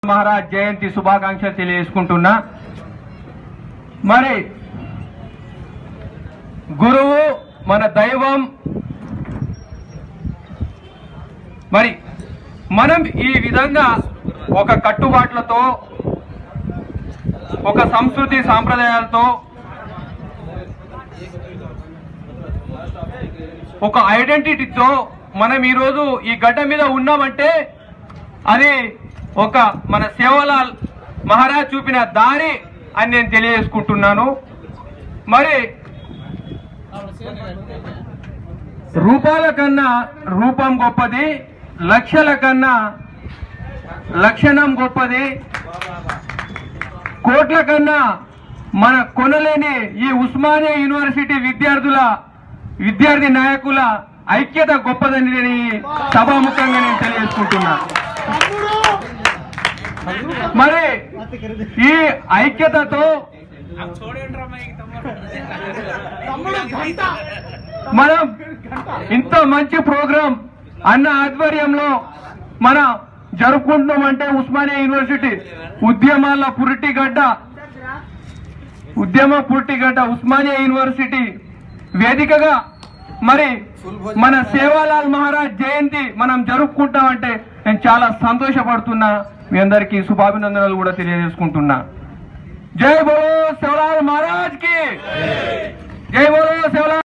మహారాజ్ జయంతి శుభాకాంక్షలు తెలియజేసుకుంటున్నా మరి గురువు మన దైవం మరి మనం ఈ విధంగా ఒక కట్టుబాట్లతో ఒక సంస్కృతి సాంప్రదాయాలతో ఒక ఐడెంటిటీతో మనం ఈరోజు ఈ గడ్డ మీద ఉన్నామంటే అది ఒక మన సేవలాల్ మహారాజ్ చూపిన దారి అని నేను తెలియజేసుకుంటున్నాను మరి రూపాల కన్నా రూపం గొప్పది లక్షల కన్నా లక్షణం గొప్పది కోట్ల కన్నా మన కొనలేని ఈ ఉస్మానియా యూనివర్సిటీ విద్యార్థుల విద్యార్థి నాయకుల ఐక్యత గొప్పదని నేను ఈ సభాముఖంగా నేను తెలియజేసుకుంటున్నా మరి ఈ ఐక్యతతో మనం ఇంత మంచి ప్రోగ్రాం అన్న ఆధ్వర్యంలో మన జరుపుకుంటున్నామంటే ఉస్మానియా యూనివర్సిటీ ఉద్యమాల పురిటిగడ్డ ఉద్యమ పురిటిగడ్డ ఉస్మానియా యూనివర్సిటీ వేదికగా మరి మన సేవాలాల్ మహారాజ్ జయంతి మనం జరుపుకుంటామంటే నేను చాలా సంతోషపడుతున్నా మీ అందరికీ శుభాభినందనలు కూడా తెలియజేసుకుంటున్నా జై బోలో సేవలాల్ మహారాజ్ కి జై బోలో సేవలాల్